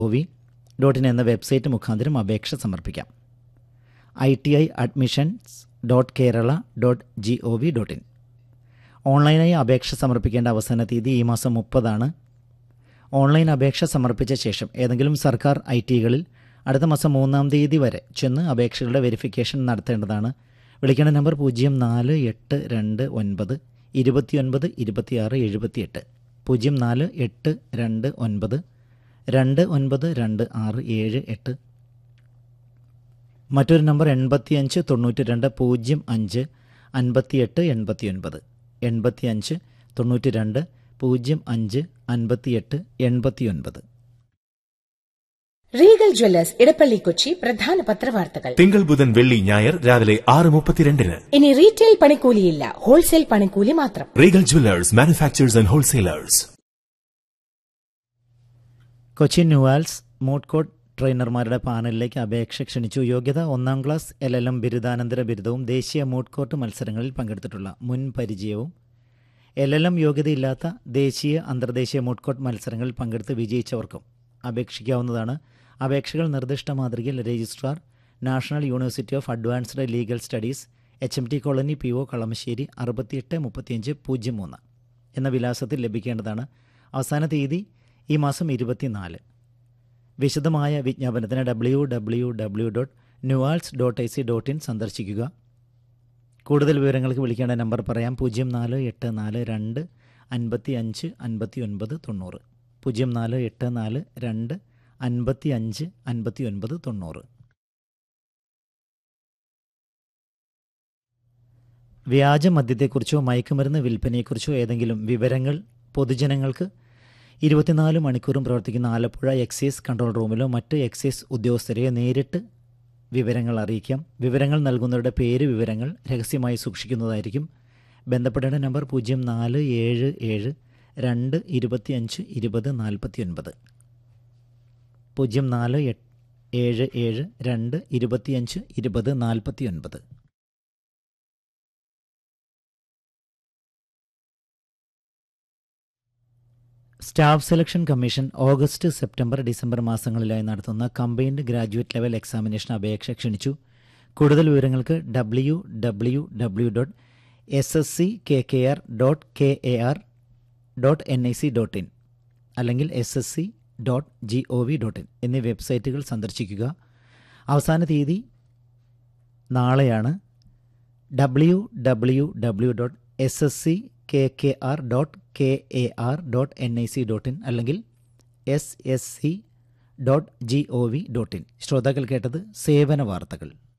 O V dot in എന്ന website മുഖാന്തരം അപേക്ഷ സമർപ്പിക്കാം I T I admissions dot Kerala dot G O V dot in ഓൺലൈനായി അപേക്ഷ സമർപ്പിക്കേണ്ട അവസാന തീയതി ഈ മാസം മുപ്പതാണ് ഓൺലൈൻ അപേക്ഷ സമർപ്പിച്ച ശേഷം ഏതെങ്കിലും സർക്കാർ ഐ ടികളിൽ അടുത്ത മാസം മൂന്നാം തീയതി വരെ ചെന്ന് അപേക്ഷകളുടെ വെരിഫിക്കേഷൻ നടത്തേണ്ടതാണ് വിളിക്കേണ്ട നമ്പർ പൂജ്യം നാല് എട്ട് രണ്ട് ഒൻപത് ഇരുപത്തിയൊൻപത് ഇരുപത്തിയാറ് എഴുപത്തിയെട്ട് പൂജ്യം നാല് എട്ട് രണ്ട് ഒൻപത് രണ്ട് ഒൻപത് രണ്ട് ആറ് ഏഴ് എട്ട് മറ്റൊരു നമ്പർ എൺപത്തിയഞ്ച് തൊണ്ണൂറ്റി രണ്ട് പൂജ്യം അഞ്ച് അൻപത്തിയെട്ട് എൺപത്തിയൊൻപത് എൺപത്തിയഞ്ച് തൊണ്ണൂറ്റി രണ്ട് പൂജ്യം അഞ്ച് അൻപത്തിയെട്ട് എൺപത്തിയൊൻപത് റീഗൽ ജ്വല്ലേഴ്സ് ഇടപ്പള്ളി കൊച്ചി പ്രധാന പത്രവാർത്തകൾ തിങ്കൾ ബുധൻ വെള്ളി ഞായർ രാവിലെ ആറ് മുപ്പത്തിരണ്ടിന് ഇനി റീറ്റെയിൽ പണിക്കൂലിയില്ല ഹോൾസെയിൽ പണിക്കൂലി മാത്രം Regal jewellers manufacturers and wholesalers Cochin NUALS moot court ട്രെയിനർമാരുടെ പാനലിലേക്ക് അപേക്ഷ ക്ഷണിച്ചു യോഗ്യത ഒന്നാം ക്ലാസ് എൽ എൽ എം ബിരുദാനന്തര ബിരുദവും ദേശീയ മൂട്ട്കോട്ട് മത്സരങ്ങളിൽ പങ്കെടുത്തിട്ടുള്ള മുൻ പരിചയവും എൽ എൽ എം യോഗ്യതയില്ലാത്ത ദേശീയ അന്തർദേശീയ മൂട്ട്കോട്ട് മത്സരങ്ങളിൽ പങ്കെടുത്ത് വിജയിച്ചവർക്കും അപേക്ഷിക്കാവുന്നതാണ് അപേക്ഷകൾ നിർദ്ദിഷ്ട മാതൃകയിൽ registrar national university of advanced legal studies H M T colony P O Kalamassery അറുപത്തിയെട്ട് മുപ്പത്തിയഞ്ച് പൂജ്യം മൂന്ന് എന്ന വിലാസത്തിൽ ലഭിക്കേണ്ടതാണ് അവസാന തീയതി ഈ മാസം ഇരുപത്തിനാല് വിശദമായ വിജ്ഞാപനത്തിന് W W W dot NUALS dot I C dot in സന്ദർശിക്കുക കൂടുതൽ വിവരങ്ങൾക്ക് വിളിക്കേണ്ട നമ്പർ പറയാം പൂജ്യം നാല് എട്ട് നാല് രണ്ട് അൻപത്തി അഞ്ച് അൻപത്തി ഒൻപത് തൊണ്ണൂറ് പൂജ്യം നാല് എട്ട് നാല് രണ്ട് അൻപത്തി അഞ്ച് അൻപത്തി ഒൻപത് തൊണ്ണൂറ് വ്യാജ മദ്യത്തെക്കുറിച്ചോ മയക്കുമരുന്ന് വിൽപ്പനയെക്കുറിച്ചോ ഏതെങ്കിലും വിവരങ്ങൾ പൊതുജനങ്ങൾക്ക് ഇരുപത്തിനാല് മണിക്കൂറും പ്രവർത്തിക്കുന്ന ആലപ്പുഴ എക്സൈസ് കൺട്രോൾ റൂമിലോ മറ്റ് എക്സൈസ് ഉദ്യോഗസ്ഥരെയോ നേരിട്ട് വിവരങ്ങൾ അറിയിക്കാം വിവരങ്ങൾ നൽകുന്നവരുടെ പേര് വിവരങ്ങൾ രഹസ്യമായി സൂക്ഷിക്കുന്നതായിരിക്കും ബന്ധപ്പെടേണ്ട നമ്പർ പൂജ്യം നാല് ഏഴ് ഏഴ് രണ്ട് ഇരുപത്തിയഞ്ച് ഇരുപത് നാൽപ്പത്തി ഒൻപത് പൂജ്യം നാല് എട്ട് ഏഴ് ഏഴ് രണ്ട് ഇരുപത്തിയഞ്ച് ഇരുപത് നാൽപ്പത്തി ഒൻപത് staff selection commission August September December മാസങ്ങളിലായി നടത്തുന്ന കമ്പൈൻഡ് ഗ്രാജുവേറ്റ് ലെവൽ എക്സാമിനേഷൻ അപേക്ഷ ക്ഷണിച്ചു കൂടുതൽ വിവരങ്ങൾക്ക് W W W dot S S C K K R dot K A R dot N I C dot in അല്ലെങ്കിൽ S S C dot G O V dot in എന്നീ വെബ്സൈറ്റുകൾ സന്ദർശിക്കുക അവസാന തീയതി നാളെയാണ് W W W dot S S C K K R dot K A R dot N I C dot in അല്ലെങ്കിൽ S S C dot G O V dot in ശ്രോതാക്കൾ കേട്ടത് സേവന വാർത്തകൾ